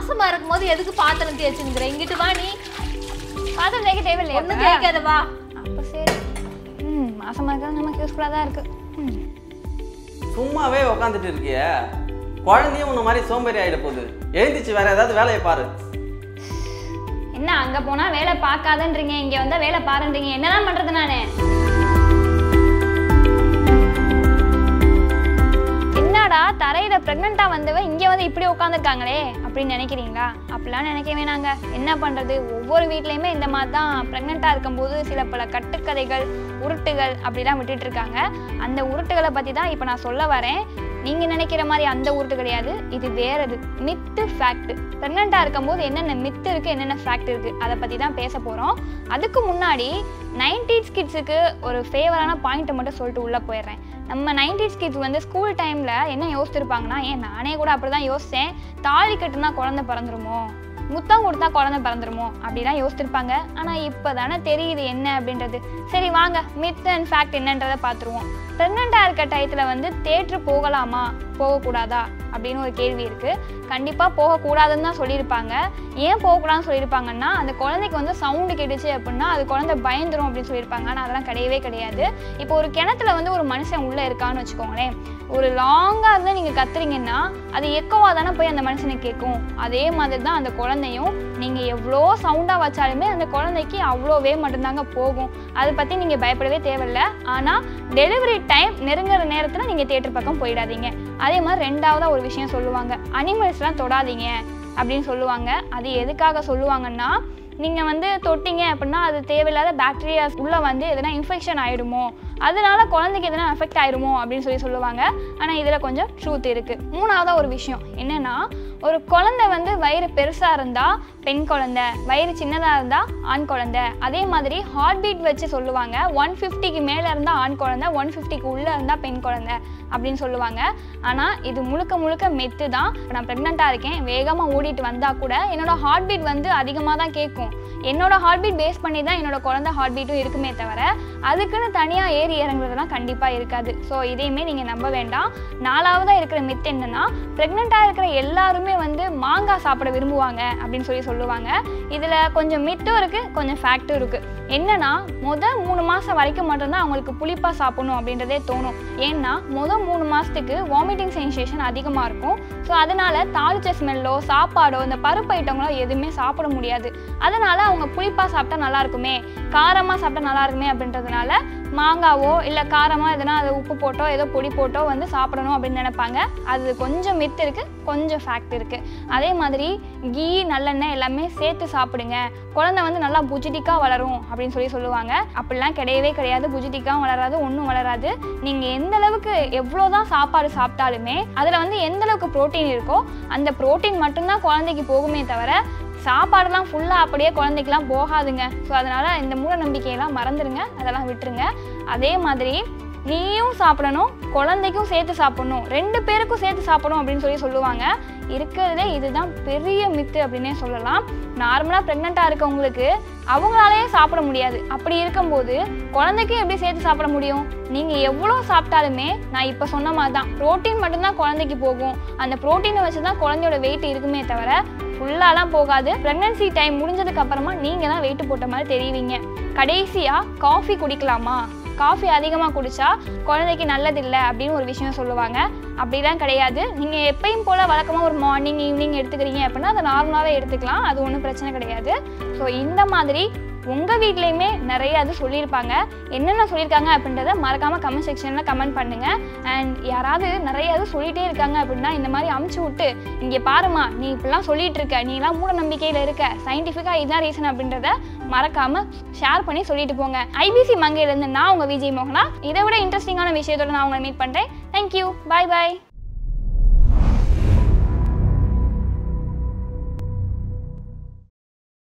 மாசமா இருக்கும்போது எதுக்கு பாத்திரம் தேய்ச்சுங்கிற இங்கிட்டு வா நீ பாத்திரம் தேய்க்க தேவையில்லையா ஒண்ணும் அப்ப? தேய்க்காத வா அப்போ சரி ம் மாசமா இருக்கிறது நமக்கு யூஸ்ஃபுல்லாக தான் இருக்கு ம் சும்மாவே உக்காந்துட்டு இருக்கிய குழந்தையும் உன்ன மாதிரி சோம்பேறி ஆயிட போகுது எழுந்திருச்சு வேற ஏதாவது வேலையை பாரு என்ன அங்க போனா வேலை பார்க்காதன்றீங்க இங்க வந்தா வேலை பாருன்றீங்க என்னதான் பண்றது நானு என்னடா தரையில பிரெக்னெண்டா வந்தவ இங்க வந்து இப்படி உட்காந்துருக்காங்களே அப்படின்னு நினைக்கிறீங்களா அப்படிலாம் நினைக்க வேணாங்க என்ன பண்றது ஒவ்வொரு வீட்லயுமே இந்த மாதிரி தான் பிரெக்னெண்டா இருக்கும்போது சில பல கட்டுக்கதைகள் உருட்டுகள் அப்படிலாம் விட்டுட்டு இருக்காங்க அந்த உருட்டுகளை பத்தி தான் இப்போ நான் சொல்ல வரேன் நீங்க நினைக்கிற மாதிரி அந்த உருட்டு கிடையாது இது வேறது மித்து ஃபேக்ட் ப்ரெக்னெண்ட்டாக இருக்கும்போது என்னென்ன மித்து இருக்கு என்னென்ன ஃபேக்ட் இருக்கு அதை பத்தி தான் பேச போறோம் அதுக்கு முன்னாடி நைன்டீஸ் கிட்ஸுக்கு ஒரு ஃபேவரான பாயிண்ட்டை மட்டும் சொல்லிட்டு உள்ள போயிடுறேன் நம்ம நைன்டீஸ் கிட்ஸ் வந்து ஸ்கூல் டைம்ல என்ன யோசிச்சிருப்பாங்கன்னா ஏன் நானே கூட அப்படிதான் யோசிச்சேன் தாலி கட்டுனா குழந்தை பிறந்துருமோ முத்தம் கொடுத்தா குழந்தை பிறந்துருமோ அப்படிலாம் யோசிச்சிருப்பாங்க ஆனால் இப்போ தானே தெரியுது என்ன அப்படின்றது சரி வாங்க மித் அண்ட் ஃபேக்ட் என்னன்றதை பார்த்துருவோம் ப்ரெக்னெண்ட்டாக இருக்க டயத்தில் வந்து தேட்ரு போகலாமா போகக்கூடாதா அப்படின்னு ஒரு கேள்வி இருக்குது கண்டிப்பாக போகக்கூடாதுன்னு தான் சொல்லியிருப்பாங்க ஏன் போகக்கூடாதுன்னு சொல்லியிருப்பாங்கன்னா அந்த குழந்தைக்கு வந்து சவுண்டு கேட்டுச்சு அப்படின்னா அது குழந்தை பயந்துரும் அப்படின்னு சொல்லியிருப்பாங்க ஆனால் அதெல்லாம் கிடையவே கிடையாது இப்போ ஒரு கிணத்துல வந்து ஒரு மனுஷன் உள்ளே இருக்கான்னு வச்சுக்கோங்களேன் ஒரு லாங்காக இருந்து நீங்கள் கத்துறீங்கன்னா அது எக்கோவாக தானே போய் அந்த மனுஷனுக்கு கேட்கும் அதே மாதிரி தான் அந்த குழந்தையும் நீங்கள் எவ்வளோ சவுண்டாக வச்சாலுமே அந்த குழந்தைக்கு அவ்வளோவே மட்டும்தாங்க போகும் அதை பற்றி நீங்கள் பயப்படவே தேவையில்ல ஆனால் டெலிவரி டைம் நெருங்குற நேரத்தில் நீங்கள் தேட்டர் பக்கம் போயிடாதீங்க அதே மாதிரி ரெண்டாவதாக ஒரு விஷயம் சொல்லுவாங்க அனிமல்ஸ்லாம் தொடாதீங்க அப்படின்னு சொல்லுவாங்க அது எதுக்காக சொல்லுவாங்கன்னா நீங்கள் வந்து தொட்டிங்க அப்படின்னா அது தேவையில்லாத பாக்டீரியாஸ் உள்ளே வந்து எதனா இன்ஃபெக்ஷன் ஆகிடுமோ அதனால குழந்தைக்கு எதனா எஃபெக்ட் ஆயிடுமோ அப்படின்னு சொல்லி சொல்லுவாங்க ஆனால் இதில் கொஞ்சம் ட்ரூத் இருக்குது மூணாவதாக ஒரு விஷயம் என்னென்னா ஒரு குழந்தை வந்து வயிறு பெருசாக இருந்தால் பெண் குழந்தை வயிறு சின்னதாக இருந்தால் ஆண் குழந்தை அதே மாதிரி ஹார்ட் பீட் வச்சு சொல்லுவாங்க ஒன் ஃபிஃப்டிக்கு மேலே இருந்தால் ஆண் குழந்தை ஒன் ஃபிஃப்டிக்கு உள்ளே இருந்தால் பெண் குழந்தை அப்படின்னு சொல்லுவாங்க ஆனால் இது முழுக்க முழுக்க மெத்து தான் இப்போ நான் ப்ரெக்னெண்ட்டாக இருக்கேன் வேகமாக ஓடிட்டு வந்தால் கூட என்னோட ஹார்ட் பீட் வந்து அதிகமாக தான் கேட்கும் என்னோட ஹார்ட் பீட் பேஸ் பண்ணி தான் என்னோட குழந்தை ஹார்ட் பீட்டும் இருக்குமே தவிர அதுக்குன்னு தனியாக ஏறி இறங்குறதுலாம் கண்டிப்பாக இருக்காது ஸோ இதையுமே நீங்கள் நம்ப வேண்டாம் நாலாவதாக இருக்கிற மித் என்னன்னா ப்ரெக்னெண்ட்டாக இருக்கிற எல்லாருமே வந்து மாங்காய் சாப்பிட விரும்புவாங்க அப்படின்னு சொல்லி சொல்லுவாங்க இதில் கொஞ்சம் மித்தும் இருக்குது கொஞ்சம் ஃபேக்ட்டும் இருக்குது என்னன்னா முத மூணு மாதம் வரைக்கும் மட்டும்தான் அவங்களுக்கு புளிப்பாக சாப்பிடணும் அப்படின்றதே தோணும் ஏன்னா முத மூணு மாதத்துக்கு வாமிட்டிங் சென்சேஷன் அதிகமாக இருக்கும் ஸோ அதனால தாளிச்ச ஸ்மெல்லோ சாப்பாடோ இந்த பருப்பு ஐட்டங்களோ எதுவுமே சாப்பிட முடியாது அதனால அவங்க புளிப்பாக சாப்பிட்டா நல்லா இருக்குமே காரமாக சாப்பிட்டா நல்லா இருக்குமே அப்படின்றதுனால மாங்காவோ இல்லை காரமாக எதனா அது உப்பு போட்டோ ஏதோ பொடி போட்டோ வந்து சாப்பிடணும் அப்படின்னு நினைப்பாங்க அது கொஞ்சம் மித்து இருக்குது கொஞ்சம் ஃபேக்ட் இருக்குது அதே மாதிரி கீ நல்லெண்ணெய் எல்லாமே சேர்த்து சாப்பிடுங்க குழந்தை வந்து நல்லா புஜிட்டிக்காக வளரும் அப்படின்னு சொல்லி சொல்லுவாங்க அப்படிலாம் கிடையவே கிடையாது புஜிட்டிக்காகவும் வளராது ஒன்றும் வளராது நீங்கள் எந்த அளவுக்கு எவ்வளோ தான் சாப்பாடு சாப்பிட்டாலுமே அதில் வந்து எந்த அளவுக்கு ப்ரோட்டீன் இருக்கோ அந்த ப்ரோட்டீன் மட்டும்தான் குழந்தைக்கு போகுமே தவிர சாப்பாடெல்லாம் ஃபுல்லாக அப்படியே குழந்தைக்கெலாம் போகாதுங்க ஸோ அதனால் இந்த மூட நம்பிக்கையெல்லாம் மறந்துடுங்க அதெல்லாம் விட்டுருங்க அதே மாதிரி நீயும் சாப்பிடணும் குழந்தைக்கும் சேர்த்து சாப்பிடணும் ரெண்டு பேருக்கும் சேர்த்து சாப்பிடணும் அப்படின்னு சொல்லி சொல்லுவாங்க இருக்கிறதுலே இதுதான் பெரிய மித்து அப்படின்னே சொல்லலாம் நார்மலாக ப்ரெக்னெண்ட்டாக இருக்கவங்களுக்கு அவங்களாலேயே சாப்பிட முடியாது அப்படி இருக்கும்போது குழந்தைக்கும் எப்படி சேர்த்து சாப்பிட முடியும் நீங்கள் எவ்வளோ சாப்பிட்டாலுமே நான் இப்போ சொன்ன மாதிரி தான் ப்ரோட்டீன் மட்டும்தான் குழந்தைக்கு போகும் அந்த ப்ரோட்டீனை வச்சு தான் குழந்தையோட வெயிட் இருக்குமே தவிர ஃபுல்லாலாம் போகாது ப்ரெக்னன்சி டைம் முடிஞ்சதுக்கு அப்புறமா நீங்கள் தான் வெயிட் போட்ட மாதிரி தெரிவிங்க கடைசியாக காஃபி குடிக்கலாமா காஃபி அதிகமாக குடிச்சா குழந்தைக்கு நல்லதில்லை அப்படின்னு ஒரு விஷயம் சொல்லுவாங்க அப்படிலாம் கிடையாது நீங்கள் எப்பயும் போல் வழக்கமாக ஒரு மார்னிங் ஈவினிங் எடுத்துக்கிறீங்க அப்படின்னா அதை நார்மலாகவே எடுத்துக்கலாம் அது ஒன்றும் பிரச்சனை கிடையாது ஸோ இந்த மாதிரி உங்கள் வீட்லேயுமே நிறைய அது சொல்லியிருப்பாங்க என்னென்ன சொல்லியிருக்காங்க அப்படின்றத மறக்காமல் கமெண்ட் செக்ஷனில் கமெண்ட் பண்ணுங்கள் அண்ட் யாராவது நிறைய இது சொல்லிகிட்டே இருக்காங்க அப்படின்னா இந்த மாதிரி அமுச்சு விட்டு இங்கே பாருமா நீ இப்படிலாம் சொல்லிட்டு இருக்க நீலாம் மூட நம்பிக்கையில் இருக்க சயின்டிஃபிக்காக இதுதான் ரீசன் அப்படின்றத மறக்காமல் ஷேர் பண்ணி சொல்லிட்டு போங்க ஐபிசி மங்கையிலேருந்து நான் உங்கள் விஜய் மோகனா இதை விட இன்ட்ரெஸ்டிங்கான விஷயத்தோட நான் உங்களை மீட் பண்ணுறேன் தேங்க்யூ பாய் பாய்